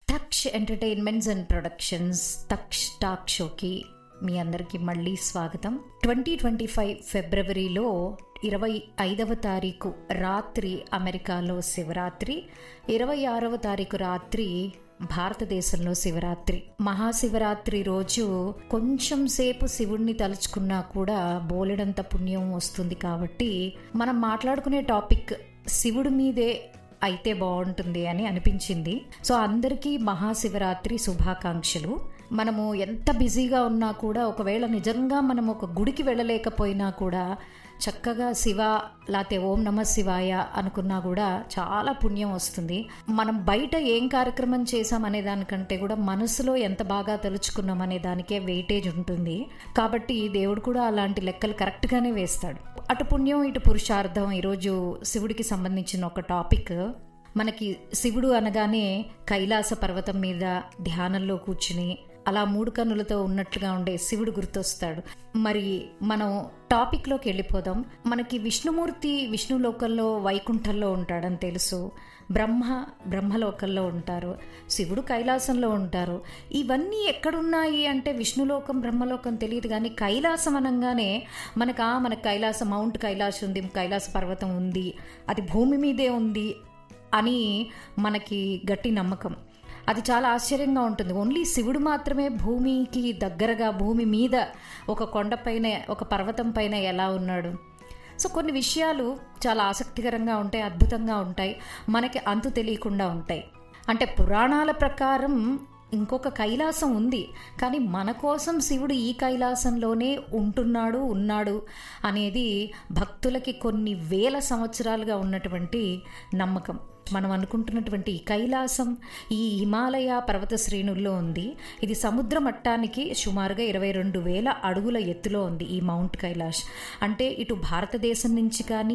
Taksh entertainments and productions Taksh talk షోకి మీ అందరికీ మళ్ళీ స్వాగతం ట్వంటీ ట్వంటీ ఫైవ్ ఫిబ్రవరిలో ఇరవై ఐదవ తారీఖు రాత్రి అమెరికాలో శివరాత్రి ఇరవై ఆరవ తారీఖు రాత్రి భారతదేశంలో శివరాత్రి మహాశివరాత్రి రోజు కొంచెం సేపు శివుణ్ణి తలుచుకున్నా కూడా బోలెడంత పుణ్యం వస్తుంది కాబట్టి మనం మాట్లాడుకునే టాపిక్ శివుడి మీదే అయితే బాగుంటుంది అని అనిపించింది సో అందరికీ మహాశివరాత్రి శుభాకాంక్షలు మనము ఎంత బిజీగా ఉన్నా కూడా ఒకవేళ నిజంగా మనం ఒక గుడికి వెళ్ళలేకపోయినా కూడా చక్కగా శివ లేకపోతే ఓం నమ శివాయ అనుకున్నా కూడా చాలా పుణ్యం వస్తుంది మనం బయట ఏం కార్యక్రమం చేసాం అనే దానికంటే కూడా మనసులో ఎంత బాగా తలుచుకున్నాం అనే దానికే వెయిటేజ్ ఉంటుంది కాబట్టి దేవుడు కూడా అలాంటి లెక్కలు కరెక్ట్గానే వేస్తాడు అటు పుణ్యం ఇటు పురుషార్థం ఈరోజు శివుడికి సంబంధించిన ఒక టాపిక్ మనకి శివుడు అనగానే కైలాస పర్వతం మీద ధ్యానంలో కూర్చుని అలా మూడు కన్నులతో ఉన్నట్లుగా ఉండే శివుడు గుర్తొస్తాడు మరి మనం టాపిక్లోకి వెళ్ళిపోదాం మనకి విష్ణుమూర్తి విష్ణులోకంలో వైకుంఠంలో ఉంటాడని తెలుసు బ్రహ్మ బ్రహ్మలోకంలో ఉంటారు శివుడు కైలాసంలో ఉంటారు ఇవన్నీ ఎక్కడున్నాయి అంటే విష్ణులోకం బ్రహ్మలోకం తెలియదు కానీ కైలాసం అనగానే మనకు ఆ మనకు కైలాస మౌంట్ కైలాస్ ఉంది కైలాస పర్వతం ఉంది అది భూమి మీదే ఉంది అని మనకి గట్టి నమ్మకం అది చాలా ఆశ్చర్యంగా ఉంటుంది ఓన్లీ శివుడు మాత్రమే భూమికి దగ్గరగా భూమి మీద ఒక కొండపైన ఒక పర్వతం పైన ఎలా ఉన్నాడు సో కొన్ని విషయాలు చాలా ఆసక్తికరంగా ఉంటాయి అద్భుతంగా ఉంటాయి మనకి అంతు తెలియకుండా ఉంటాయి అంటే పురాణాల ప్రకారం ఇంకొక కైలాసం ఉంది కానీ మన కోసం శివుడు ఈ కైలాసంలోనే ఉంటున్నాడు ఉన్నాడు అనేది భక్తులకి కొన్ని వేల సంవత్సరాలుగా ఉన్నటువంటి నమ్మకం మనం అనుకుంటున్నటువంటి ఈ కైలాసం ఈ హిమాలయ పర్వత శ్రేణుల్లో ఉంది ఇది సముద్ర మట్టానికి సుమారుగా ఇరవై రెండు వేల అడుగుల ఎత్తులో ఉంది ఈ మౌంట్ కైలాష్ అంటే ఇటు భారతదేశం నుంచి కానీ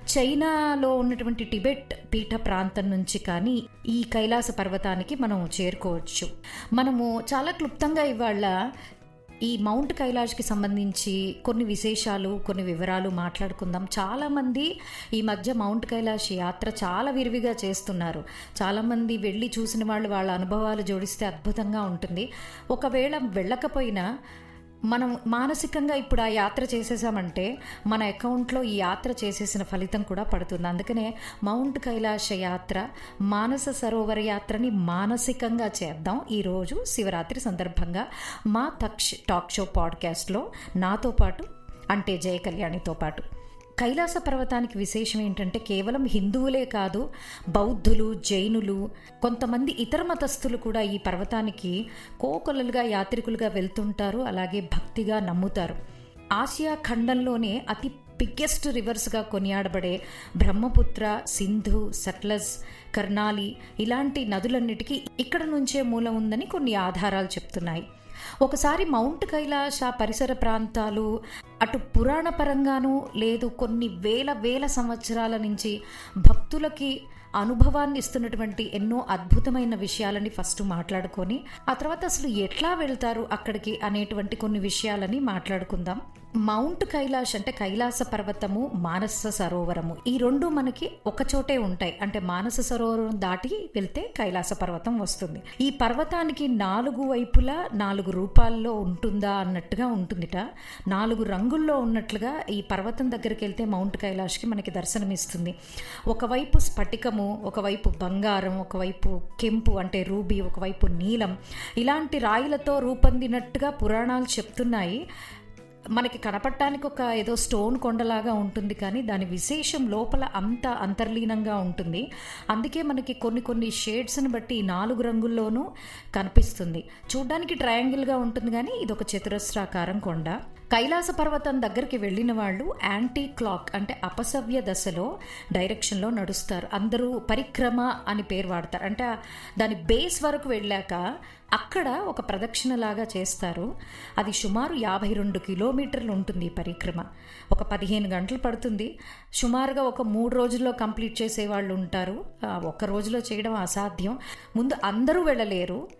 చైనాలో ఉన్నటువంటి టిబెట్ పీఠ ప్రాంతం నుంచి కానీ ఈ కైలాస పర్వతానికి మనం చేరుకోవచ్చు మనము చాలా క్లుప్తంగా ఇవాళ ఈ మౌంట్ కైలాష్కి సంబంధించి కొన్ని విశేషాలు కొన్ని వివరాలు మాట్లాడుకుందాం చాలామంది ఈ మధ్య మౌంట్ కైలాష్ యాత్ర చాలా విరివిగా చేస్తున్నారు చాలామంది వెళ్ళి చూసిన వాళ్ళు వాళ్ళ అనుభవాలు జోడిస్తే అద్భుతంగా ఉంటుంది ఒకవేళ వెళ్ళకపోయినా మనం మానసికంగా ఇప్పుడు ఆ యాత్ర చేసేసామంటే మన అకౌంట్లో ఈ యాత్ర చేసేసిన ఫలితం కూడా పడుతుంది అందుకనే మౌంట్ కైలాస యాత్ర మానస సరోవర యాత్రని మానసికంగా చేద్దాం ఈరోజు శివరాత్రి సందర్భంగా మా తక్ష టాక్ షో పాడ్కాస్ట్లో నాతో పాటు అంటే జయ కళ్యాణితో పాటు కైలాస పర్వతానికి విశేషం ఏంటంటే కేవలం హిందువులే కాదు బౌద్ధులు జైనులు కొంతమంది ఇతర మతస్థులు కూడా ఈ పర్వతానికి కోకొల్లలుగా యాత్రికులుగా వెళ్తుంటారు అలాగే భక్తిగా నమ్ముతారు ఆసియా ఖండంలోనే అతి బిగ్గెస్ట్ రివర్స్గా కొనియాడబడే బ్రహ్మపుత్ర సింధు సట్లజ్ కర్నాలి ఇలాంటి నదులన్నిటికీ ఇక్కడ నుంచే మూలం ఉందని కొన్ని ఆధారాలు చెప్తున్నాయి ఒకసారి మౌంట్ కైలాష పరిసర ప్రాంతాలు అటు పురాణ పరంగాను లేదు కొన్ని వేల వేల సంవత్సరాల నుంచి భక్తులకి అనుభవాన్ని ఇస్తున్నటువంటి ఎన్నో అద్భుతమైన విషయాలని ఫస్ట్ మాట్లాడుకొని ఆ తర్వాత అసలు ఎట్లా వెళ్తారు అక్కడికి అనేటువంటి కొన్ని విషయాలని మాట్లాడుకుందాం మౌంట్ కైలాష్ అంటే కైలాస పర్వతము మానస సరోవరము ఈ రెండు మనకి ఒక చోటే ఉంటాయి అంటే మానస సరోవరం దాటి వెళ్తే కైలాస పర్వతం వస్తుంది ఈ పర్వతానికి నాలుగు వైపులా నాలుగు రూపాల్లో ఉంటుందా అన్నట్టుగా ఉంటుందిట నాలుగు రంగుల్లో ఉన్నట్లుగా ఈ పర్వతం దగ్గరికి వెళ్తే మౌంట్ కైలాష్కి మనకి దర్శనమిస్తుంది ఒకవైపు స్ఫటికము ఒకవైపు బంగారం ఒకవైపు కెంపు అంటే రూబీ ఒకవైపు నీలం ఇలాంటి రాయిలతో రూపొందినట్టుగా పురాణాలు చెప్తున్నాయి మనకి కనపడటానికి ఒక ఏదో స్టోన్ కొండలాగా ఉంటుంది కానీ దాని విశేషం లోపల అంత అంతర్లీనంగా ఉంటుంది అందుకే మనకి కొన్ని కొన్ని షేడ్స్ని బట్టి ఈ నాలుగు రంగుల్లోనూ కనిపిస్తుంది చూడ్డానికి ట్రయాంగిల్గా ఉంటుంది కానీ ఇది ఒక చతురస్రాకారం కొండ కైలాస పర్వతం దగ్గరికి వెళ్ళిన వాళ్ళు యాంటీ క్లాక్ అంటే అపసవ్య దశలో డైరెక్షన్లో నడుస్తారు అందరూ పరిక్రమ అని పేరు వాడతారు అంటే దాని బేస్ వరకు వెళ్ళాక అక్కడ ఒక ప్రదక్షిణలాగా చేస్తారు అది సుమారు యాభై రెండు కిలోమీటర్లు ఉంటుంది ఈ పరిక్రమ ఒక పదిహేను గంటలు పడుతుంది సుమారుగా ఒక మూడు రోజుల్లో కంప్లీట్ చేసే వాళ్ళు ఉంటారు ఒక రోజులో చేయడం అసాధ్యం ముందు అందరూ వెళ్ళలేరు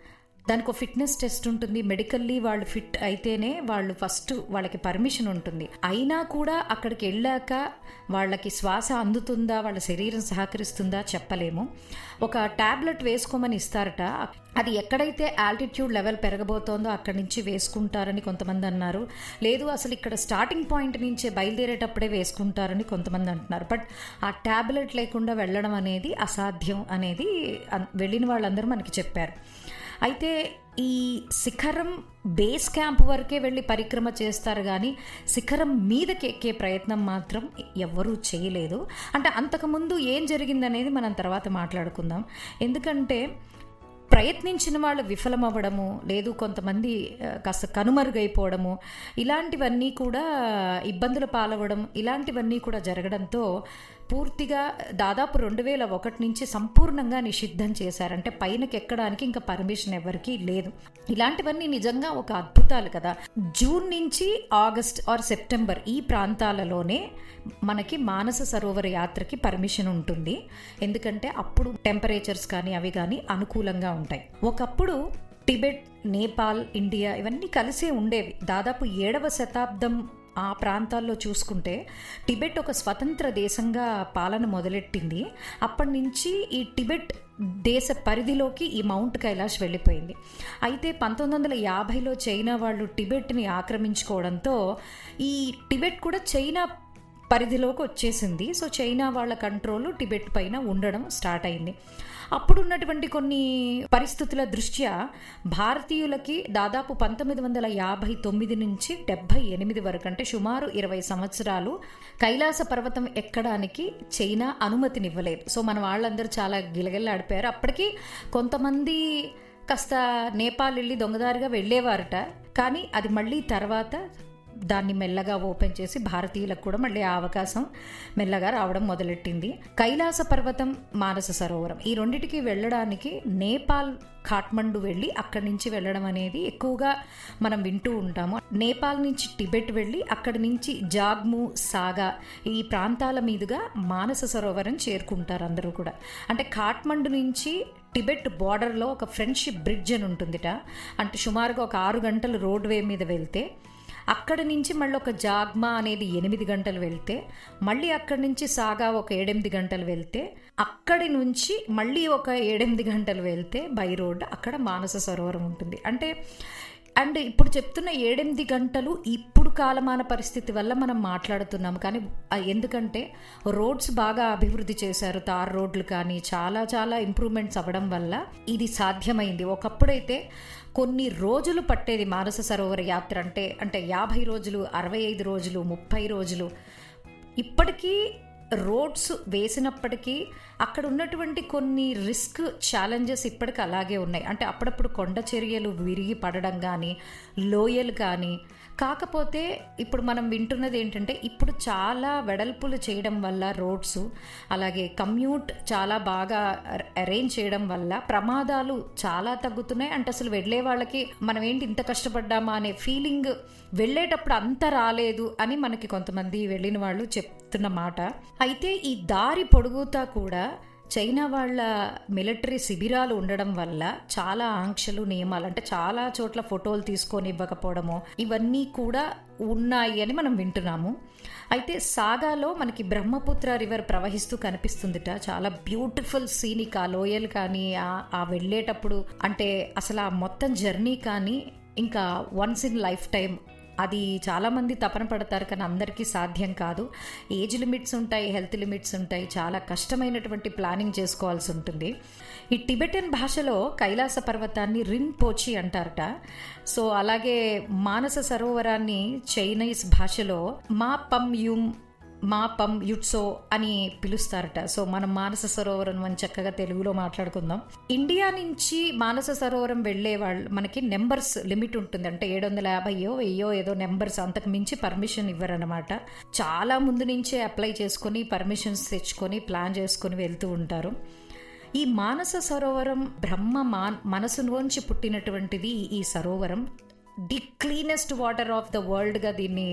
దానికి ఒక ఫిట్నెస్ టెస్ట్ ఉంటుంది మెడికల్లీ వాళ్ళు ఫిట్ అయితేనే వాళ్ళు ఫస్ట్ వాళ్ళకి పర్మిషన్ ఉంటుంది అయినా కూడా అక్కడికి వెళ్ళాక వాళ్ళకి శ్వాస అందుతుందా వాళ్ళ శరీరం సహకరిస్తుందా చెప్పలేము ఒక ట్యాబ్లెట్ వేసుకోమని ఇస్తారట అది ఎక్కడైతే ఆల్టిట్యూడ్ లెవెల్ పెరగబోతోందో అక్కడి నుంచి వేసుకుంటారని కొంతమంది అన్నారు లేదు అసలు ఇక్కడ స్టార్టింగ్ పాయింట్ నుంచే బయలుదేరేటప్పుడే వేసుకుంటారని కొంతమంది అంటున్నారు బట్ ఆ ట్యాబ్లెట్ లేకుండా వెళ్ళడం అనేది అసాధ్యం అనేది వెళ్ళిన వాళ్ళందరూ మనకి చెప్పారు అయితే ఈ శిఖరం బేస్ క్యాంప్ వరకే వెళ్ళి పరిక్రమ చేస్తారు కానీ శిఖరం మీదకి ఎక్కే ప్రయత్నం మాత్రం ఎవ్వరూ చేయలేదు అంటే అంతకుముందు ఏం జరిగిందనేది మనం తర్వాత మాట్లాడుకుందాం ఎందుకంటే ప్రయత్నించిన వాళ్ళు విఫలమవ్వడము లేదు కొంతమంది కాస్త కనుమరుగైపోవడము ఇలాంటివన్నీ కూడా ఇబ్బందుల పాలవడం ఇలాంటివన్నీ కూడా జరగడంతో పూర్తిగా దాదాపు రెండు వేల ఒకటి నుంచి సంపూర్ణంగా నిషిద్ధం చేశారంటే పైనకి ఎక్కడానికి ఇంకా పర్మిషన్ ఎవరికి లేదు ఇలాంటివన్నీ నిజంగా ఒక అద్భుతాలు కదా జూన్ నుంచి ఆగస్ట్ ఆర్ సెప్టెంబర్ ఈ ప్రాంతాలలోనే మనకి మానస సరోవర యాత్రకి పర్మిషన్ ఉంటుంది ఎందుకంటే అప్పుడు టెంపరేచర్స్ కానీ అవి కానీ అనుకూలంగా ఉంటాయి ఒకప్పుడు టిబెట్ నేపాల్ ఇండియా ఇవన్నీ కలిసే ఉండేవి దాదాపు ఏడవ శతాబ్దం ఆ ప్రాంతాల్లో చూసుకుంటే టిబెట్ ఒక స్వతంత్ర దేశంగా పాలన మొదలెట్టింది అప్పటి నుంచి ఈ టిబెట్ దేశ పరిధిలోకి ఈ మౌంట్ కైలాష్ వెళ్ళిపోయింది అయితే పంతొమ్మిది వందల యాభైలో చైనా వాళ్ళు టిబెట్ని ఆక్రమించుకోవడంతో ఈ టిబెట్ కూడా చైనా పరిధిలోకి వచ్చేసింది సో చైనా వాళ్ళ కంట్రోల్ టిబెట్ పైన ఉండడం స్టార్ట్ అయింది అప్పుడు ఉన్నటువంటి కొన్ని పరిస్థితుల దృష్ట్యా భారతీయులకి దాదాపు పంతొమ్మిది వందల యాభై తొమ్మిది నుంచి డెబ్బై ఎనిమిది వరకు అంటే సుమారు ఇరవై సంవత్సరాలు కైలాస పర్వతం ఎక్కడానికి చైనా అనుమతినివ్వలేదు సో మన వాళ్ళందరూ చాలా గిలగిల్లాడిపోయారు అప్పటికి కొంతమంది కాస్త నేపాల్ వెళ్ళి దొంగదారిగా వెళ్ళేవారట కానీ అది మళ్ళీ తర్వాత దాన్ని మెల్లగా ఓపెన్ చేసి భారతీయులకు కూడా మళ్ళీ ఆ అవకాశం మెల్లగా రావడం మొదలెట్టింది కైలాస పర్వతం మానస సరోవరం ఈ రెండిటికి వెళ్ళడానికి నేపాల్ కాఠ్మండు వెళ్ళి అక్కడి నుంచి వెళ్ళడం అనేది ఎక్కువగా మనం వింటూ ఉంటాము నేపాల్ నుంచి టిబెట్ వెళ్ళి అక్కడి నుంచి జాగ్ము సాగా ఈ ప్రాంతాల మీదుగా మానస సరోవరం చేరుకుంటారు అందరూ కూడా అంటే కాఠ్మండు నుంచి టిబెట్ బార్డర్లో ఒక ఫ్రెండ్షిప్ బ్రిడ్జ్ అని ఉంటుందిట అంటే సుమారుగా ఒక ఆరు గంటలు రోడ్వే మీద వెళ్తే అక్కడి నుంచి మళ్ళీ ఒక జాగ్మా అనేది ఎనిమిది గంటలు వెళ్తే మళ్ళీ అక్కడి నుంచి సాగా ఒక ఏడెనిమిది గంటలు వెళ్తే అక్కడి నుంచి మళ్ళీ ఒక ఏడెనిమిది గంటలు వెళ్తే బై రోడ్ అక్కడ మానస సరోవరం ఉంటుంది అంటే అండ్ ఇప్పుడు చెప్తున్న ఏడెనిమిది గంటలు ఇప్పుడు కాలమాన పరిస్థితి వల్ల మనం మాట్లాడుతున్నాం కానీ ఎందుకంటే రోడ్స్ బాగా అభివృద్ధి చేశారు తార్ రోడ్లు కానీ చాలా చాలా ఇంప్రూవ్మెంట్స్ అవ్వడం వల్ల ఇది సాధ్యమైంది ఒకప్పుడైతే కొన్ని రోజులు పట్టేది మానస సరోవర యాత్ర అంటే అంటే యాభై రోజులు అరవై ఐదు రోజులు ముప్పై రోజులు ఇప్పటికీ రోడ్స్ వేసినప్పటికీ అక్కడ ఉన్నటువంటి కొన్ని రిస్క్ ఛాలెంజెస్ ఇప్పటికి అలాగే ఉన్నాయి అంటే అప్పుడప్పుడు కొండ చర్యలు విరిగి పడడం కానీ లోయలు కానీ కాకపోతే ఇప్పుడు మనం వింటున్నది ఏంటంటే ఇప్పుడు చాలా వెడల్పులు చేయడం వల్ల రోడ్స్ అలాగే కమ్యూట్ చాలా బాగా అరేంజ్ చేయడం వల్ల ప్రమాదాలు చాలా తగ్గుతున్నాయి అంటే అసలు వెళ్ళే వాళ్ళకి మనం ఏంటి ఇంత కష్టపడ్డామా అనే ఫీలింగ్ వెళ్ళేటప్పుడు అంత రాలేదు అని మనకి కొంతమంది వెళ్ళిన వాళ్ళు చెప్తున్న మాట అయితే ఈ దారి పొడుగుతా కూడా చైనా వాళ్ళ మిలిటరీ శిబిరాలు ఉండడం వల్ల చాలా ఆంక్షలు నియమాలు అంటే చాలా చోట్ల ఫోటోలు తీసుకొని ఇవ్వకపోవడము ఇవన్నీ కూడా ఉన్నాయి అని మనం వింటున్నాము అయితే సాగాలో మనకి బ్రహ్మపుత్ర రివర్ ప్రవహిస్తూ కనిపిస్తుందిట చాలా బ్యూటిఫుల్ సీనిక్ ఆ లోయలు కానీ ఆ వెళ్ళేటప్పుడు అంటే అసలు ఆ మొత్తం జర్నీ కానీ ఇంకా వన్స్ ఇన్ లైఫ్ టైం అది చాలామంది తపన పడతారు కానీ అందరికీ సాధ్యం కాదు ఏజ్ లిమిట్స్ ఉంటాయి హెల్త్ లిమిట్స్ ఉంటాయి చాలా కష్టమైనటువంటి ప్లానింగ్ చేసుకోవాల్సి ఉంటుంది ఈ టిబెటన్ భాషలో కైలాస పర్వతాన్ని రిన్ పోచి అంటారట సో అలాగే మానస సరోవరాన్ని చైనీస్ భాషలో మా పమ్ యుమ్ మా పం యుట్సో అని పిలుస్తారట సో మనం మానస సరోవరం అని చక్కగా తెలుగులో మాట్లాడుకుందాం ఇండియా నుంచి మానస సరోవరం వెళ్లే వాళ్ళు మనకి నెంబర్స్ లిమిట్ ఉంటుంది అంటే ఏడు వందల యాభైయో వెయ్యో ఏదో నెంబర్స్ అంతకు మించి పర్మిషన్ ఇవ్వరనమాట చాలా ముందు నుంచే అప్లై చేసుకొని పర్మిషన్స్ తెచ్చుకొని ప్లాన్ చేసుకొని వెళ్తూ ఉంటారు ఈ మానస సరోవరం బ్రహ్మ మా మనసులోంచి పుట్టినటువంటిది ఈ సరోవరం the cleanest water of the వరల్డ్గా దీన్ని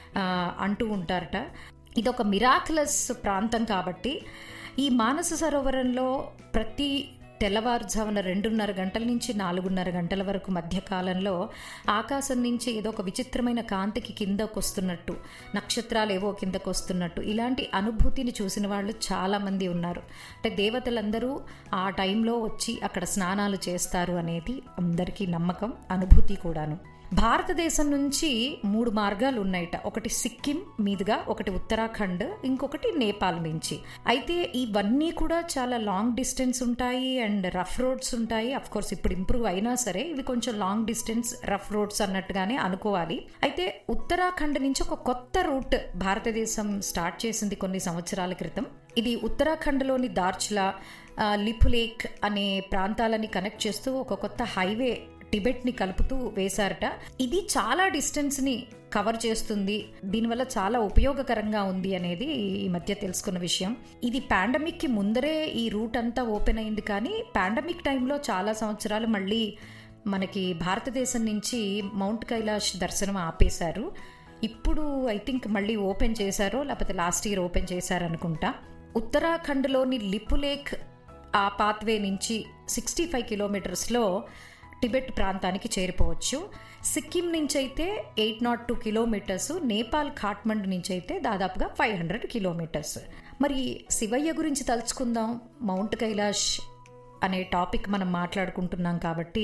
అంటూ ఉంటారట ఇది ఒక మిరాక్లస్ ప్రాంతం కాబట్టి ఈ మానస సరోవరంలో ప్రతి తెల్లవారుజామున రెండున్నర గంటల నుంచి నాలుగున్నర గంటల వరకు మధ్య కాలంలో ఆకాశం నుంచి ఏదో ఒక విచిత్రమైన కాంతికి కిందకు వస్తున్నట్టు నక్షత్రాలు ఏవో కిందకు వస్తున్నట్టు ఇలాంటి అనుభూతిని చూసిన వాళ్ళు చాలామంది ఉన్నారు అంటే దేవతలందరూ ఆ టైంలో వచ్చి అక్కడ స్నానాలు చేస్తారు అనేది అందరికీ నమ్మకం అనుభూతి కూడాను భారతదేశం నుంచి మూడు మార్గాలు ఉన్నాయట ఒకటి సిక్కిం మీదుగా ఒకటి ఉత్తరాఖండ్ ఇంకొకటి నేపాల్ నుంచి అయితే ఇవన్నీ కూడా చాలా లాంగ్ డిస్టెన్స్ ఉంటాయి అండ్ రఫ్ రోడ్స్ ఉంటాయి అఫ్ కోర్స్ ఇప్పుడు ఇంప్రూవ్ అయినా సరే ఇవి కొంచెం లాంగ్ డిస్టెన్స్ రఫ్ రోడ్స్ అన్నట్టుగానే అనుకోవాలి అయితే ఉత్తరాఖండ్ నుంచి ఒక కొత్త రూట్ భారతదేశం స్టార్ట్ చేసింది కొన్ని సంవత్సరాల క్రితం ఇది ఉత్తరాఖండ్లోని దార్చులా లిపులేక్ అనే ప్రాంతాలని కనెక్ట్ చేస్తూ ఒక కొత్త హైవే టిబెట్ని కలుపుతూ వేశారట ఇది చాలా డిస్టెన్స్ని కవర్ చేస్తుంది దీనివల్ల చాలా ఉపయోగకరంగా ఉంది అనేది ఈ మధ్య తెలుసుకున్న విషయం ఇది పాండమిక్కి ముందరే ఈ రూట్ అంతా ఓపెన్ అయింది కానీ పాండమిక్ టైంలో చాలా సంవత్సరాలు మళ్ళీ మనకి భారతదేశం నుంచి మౌంట్ కైలాష్ దర్శనం ఆపేశారు ఇప్పుడు ఐ థింక్ మళ్ళీ ఓపెన్ చేశారో లేకపోతే లాస్ట్ ఇయర్ ఓపెన్ చేశారనుకుంటా ఉత్తరాఖండ్లోని లిపులేక్ ఆ పాత్వే నుంచి సిక్స్టీ ఫైవ్ కిలోమీటర్స్లో టిబెట్ ప్రాంతానికి చేరిపోవచ్చు సిక్కిం నుంచి అయితే eight nought two kilometres Nepal Kathmandu నుంచి అయితే దాదాపుగా ఫైవ్ హండ్రెడ్ కిలోమీటర్స్ మరి శివయ్య గురించి తలుచుకుందాం మౌంట్ కైలాష్ అనే టాపిక్ మనం మాట్లాడుకుంటున్నాం కాబట్టి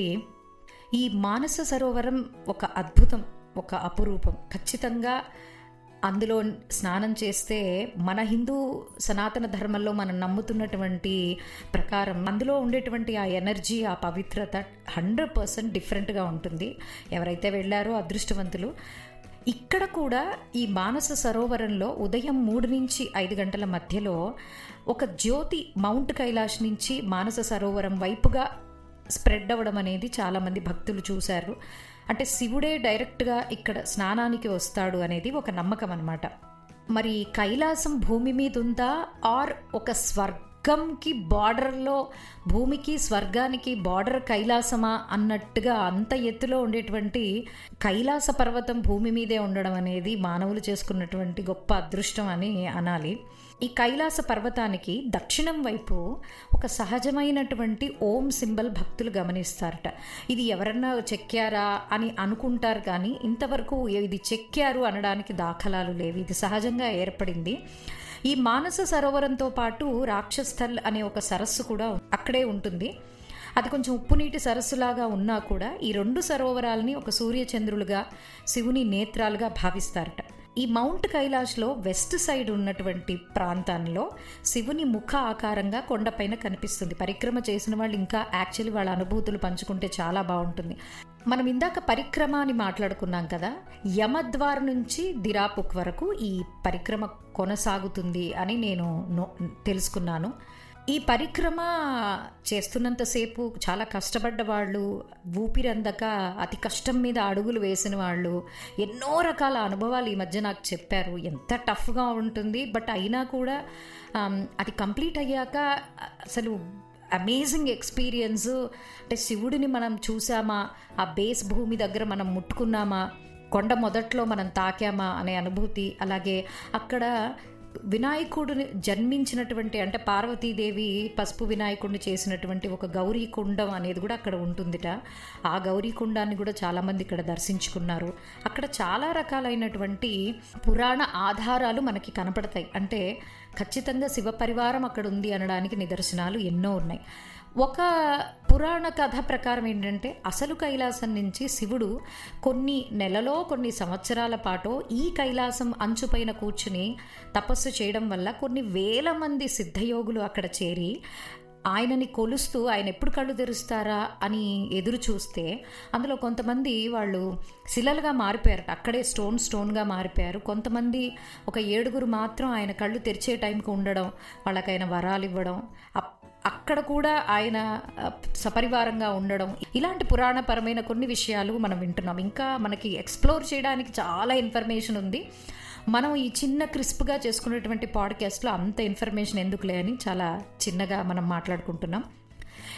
ఈ మానస సరోవరం ఒక అద్భుతం ఒక అపురూపం ఖచ్చితంగా అందులో స్నానం చేస్తే మన హిందూ సనాతన ధర్మంలో మనం నమ్ముతున్నటువంటి ప్రకారం అందులో ఉండేటువంటి ఆ ఎనర్జీ ఆ పవిత్రత హండ్రెడ్ పర్సెంట్ డిఫరెంట్గా ఉంటుంది ఎవరైతే వెళ్ళారో అదృష్టవంతులు ఇక్కడ కూడా ఈ మానస సరోవరంలో ఉదయం మూడు నుంచి ఐదు గంటల మధ్యలో ఒక జ్యోతి మౌంట్ కైలాష్ నుంచి మానస సరోవరం వైపుగా స్ప్రెడ్ అవ్వడం అనేది చాలామంది భక్తులు చూశారు అంటే శివుడే డైరెక్ట్గా ఇక్కడ స్నానానికి వస్తాడు అనేది ఒక నమ్మకం అనమాట మరి కైలాసం భూమి మీద ఉందా ఆర్ ఒక స్వర్గంకి బార్డర్లో భూమికి స్వర్గానికి బార్డర్ కైలాసమా అన్నట్టుగా అంత ఎత్తులో ఉండేటువంటి కైలాస పర్వతం భూమి మీదే ఉండడం అనేది మానవులు చేసుకున్నటువంటి గొప్ప అదృష్టం అని అనాలి ఈ కైలాస పర్వతానికి దక్షిణం వైపు ఒక సహజమైనటువంటి ఓం సింబల్ భక్తులు గమనిస్తారట ఇది ఎవరన్నా చెక్కారా అని అనుకుంటారు కానీ ఇంతవరకు ఇది చెక్కారు అనడానికి దాఖలాలు లేవు ఇది సహజంగా ఏర్పడింది ఈ మానస సరోవరంతో పాటు రాక్షస్థల్ అనే ఒక సరస్సు కూడా అక్కడే ఉంటుంది అది కొంచెం ఉప్పు నీటి సరస్సులాగా ఉన్నా కూడా ఈ రెండు సరోవరాలని ఒక సూర్యచంద్రులుగా శివుని నేత్రాలుగా భావిస్తారట ఈ మౌంట్ కైలాష్లో వెస్ట్ సైడ్ ఉన్నటువంటి ప్రాంతంలో శివుని ముఖ ఆకారంగా కొండపైన కనిపిస్తుంది పరిక్రమ చేసిన వాళ్ళు ఇంకా యాక్చువల్లీ వాళ్ళ అనుభూతులు పంచుకుంటే చాలా బాగుంటుంది మనం ఇందాక పరిక్రమ అని మాట్లాడుకున్నాం కదా యమద్వార్ నుంచి దిరాపుక్ వరకు ఈ పరిక్రమ కొనసాగుతుంది అని నేను తెలుసుకున్నాను ఈ పరిక్రమ చేస్తున్నంతసేపు చాలా కష్టపడ్డ వాళ్ళు ఊపిరందక అతి కష్టం మీద అడుగులు వేసిన వాళ్ళు ఎన్నో రకాల అనుభవాలు ఈ మధ్య నాకు చెప్పారు ఎంత టఫ్గా ఉంటుంది బట్ అయినా కూడా అది కంప్లీట్ అయ్యాక అసలు అమేజింగ్ ఎక్స్పీరియన్స్ అంటే శివుడిని మనం చూసామా ఆ బేస్ భూమి దగ్గర మనం ముట్టుకున్నామా కొండ మొదట్లో మనం తాకామా అనే అనుభూతి అలాగే అక్కడ వినాయకుడిని జన్మించినటువంటి అంటే పార్వతీదేవి పసుపు వినాయకుడిని చేసినటువంటి ఒక గౌరీ కుండం అనేది కూడా అక్కడ ఉంటుందిట ఆ గౌరీ కుండాన్ని కూడా చాలామంది ఇక్కడ దర్శించుకున్నారు అక్కడ చాలా రకాలైనటువంటి పురాణ ఆధారాలు మనకి కనపడతాయి అంటే ఖచ్చితంగా శివ పరివారం అక్కడ ఉంది అనడానికి నిదర్శనాలు ఎన్నో ఉన్నాయి ఒక పురాణ కథ ప్రకారం ఏంటంటే అసలు కైలాసం నుంచి శివుడు కొన్ని నెలలో కొన్ని సంవత్సరాల పాటు ఈ కైలాసం అంచుపైన కూర్చుని తపస్సు చేయడం వల్ల కొన్ని వేల మంది సిద్ధయోగులు అక్కడ చేరి ఆయనని కొలుస్తూ ఆయన ఎప్పుడు కళ్ళు తెరుస్తారా అని ఎదురు చూస్తే అందులో కొంతమంది వాళ్ళు శిలలుగా మారిపోయారట అక్కడే స్టోన్ స్టోన్గా మారిపోయారు కొంతమంది ఒక ఏడుగురు మాత్రం ఆయన కళ్ళు తెరిచే టైంకి ఉండడం వాళ్ళకైనా వరాలు ఇవ్వడం అక్కడ కూడా ఆయన సపరివారంగా ఉండడం ఇలాంటి పురాణపరమైన కొన్ని విషయాలు మనం వింటున్నాం ఇంకా మనకి ఎక్స్ప్లోర్ చేయడానికి చాలా ఇన్ఫర్మేషన్ ఉంది మనం ఈ చిన్న క్రిస్ప్గా చేసుకునేటువంటి పాడ్కాస్ట్లో అంత ఇన్ఫర్మేషన్ ఎందుకులే అని చాలా చిన్నగా మనం మాట్లాడుకుంటున్నాం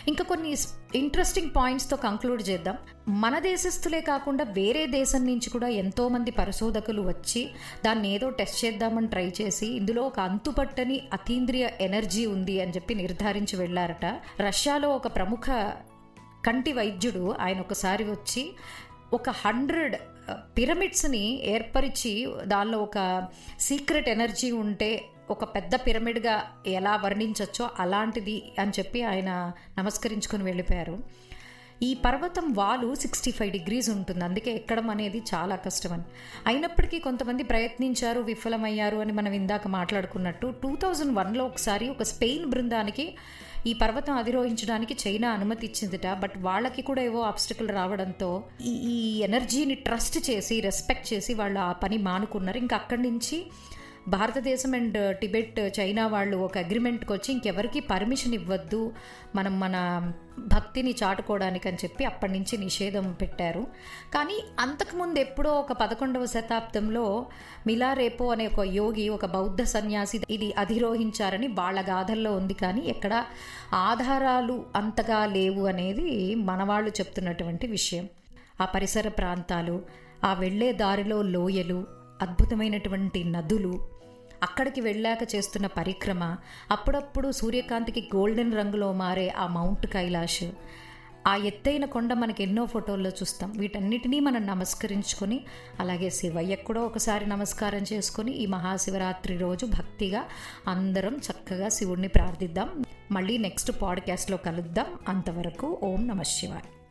ఇంకా కొన్ని ఇంట్రెస్టింగ్ పాయింట్స్తో కంక్లూడ్ చేద్దాం మన దేశస్తులే కాకుండా వేరే దేశం నుంచి కూడా ఎంతో మంది పరిశోధకులు వచ్చి దాన్ని ఏదో టెస్ట్ చేద్దామని ట్రై చేసి ఇందులో ఒక అంతుపట్టని అతీంద్రియ ఎనర్జీ ఉంది అని చెప్పి నిర్ధారించి వెళ్ళారట రష్యాలో ఒక ప్రముఖ కంటి వైద్యుడు ఆయన ఒకసారి వచ్చి ఒక హండ్రెడ్ పిరమిడ్స్ని ఏర్పరిచి దానిలో ఒక సీక్రెట్ ఎనర్జీ ఉంటే ఒక పెద్ద పిరమిడ్గా ఎలా వర్ణించవచ్చో అలాంటిది అని చెప్పి ఆయన నమస్కరించుకొని వెళ్ళిపోయారు ఈ పర్వతం వాలు సిక్స్టీ ఫైవ్ డిగ్రీస్ ఉంటుంది అందుకే ఎక్కడం అనేది చాలా కష్టమని అయినప్పటికీ కొంతమంది ప్రయత్నించారు విఫలమయ్యారు అని మనం ఇందాక మాట్లాడుకున్నట్టు టూ థౌజండ్ వన్లో ఒకసారి ఒక స్పెయిన్ బృందానికి ఈ పర్వతం అధిరోహించడానికి చైనా అనుమతి ఇచ్చిందిట బట్ వాళ్ళకి కూడా ఏవో ఆబ్స్టికల్ రావడంతో ఈ ఈ ఎనర్జీని ట్రస్ట్ చేసి రెస్పెక్ట్ చేసి వాళ్ళు ఆ పని మానుకున్నారు ఇంకా అక్కడి నుంచి భారతదేశం అండ్ టిబెట్ చైనా వాళ్ళు ఒక అగ్రిమెంట్కి వచ్చి ఇంకెవరికి పర్మిషన్ ఇవ్వద్దు మనం మన భక్తిని చాటుకోవడానికి అని చెప్పి అప్పటి నుంచి నిషేధం పెట్టారు కానీ అంతకుముందు ఎప్పుడో ఒక పదకొండవ శతాబ్దంలో మిలారేపో అనే ఒక యోగి ఒక బౌద్ధ సన్యాసి ఇది అధిరోహించారని వాళ్ళ గాథల్లో ఉంది కానీ ఎక్కడ ఆధారాలు అంతగా లేవు అనేది మనవాళ్ళు చెప్తున్నటువంటి విషయం ఆ పరిసర ప్రాంతాలు ఆ వెళ్లే దారిలో లోయలు అద్భుతమైనటువంటి నదులు అక్కడికి వెళ్ళాక చేస్తున్న పరిక్రమ అప్పుడప్పుడు సూర్యకాంతికి గోల్డెన్ రంగులో మారే ఆ మౌంట్ కైలాష్ ఆ ఎత్తైన కొండ మనకి ఎన్నో ఫోటోల్లో చూస్తాం వీటన్నిటినీ మనం నమస్కరించుకొని అలాగే శివయ్యకు కూడా ఒకసారి నమస్కారం చేసుకొని ఈ మహాశివరాత్రి రోజు భక్తిగా అందరం చక్కగా శివుణ్ణి ప్రార్థిద్దాం మళ్ళీ నెక్స్ట్ పాడ్కాస్ట్లో కలుద్దాం అంతవరకు ఓం నమ శివాయ్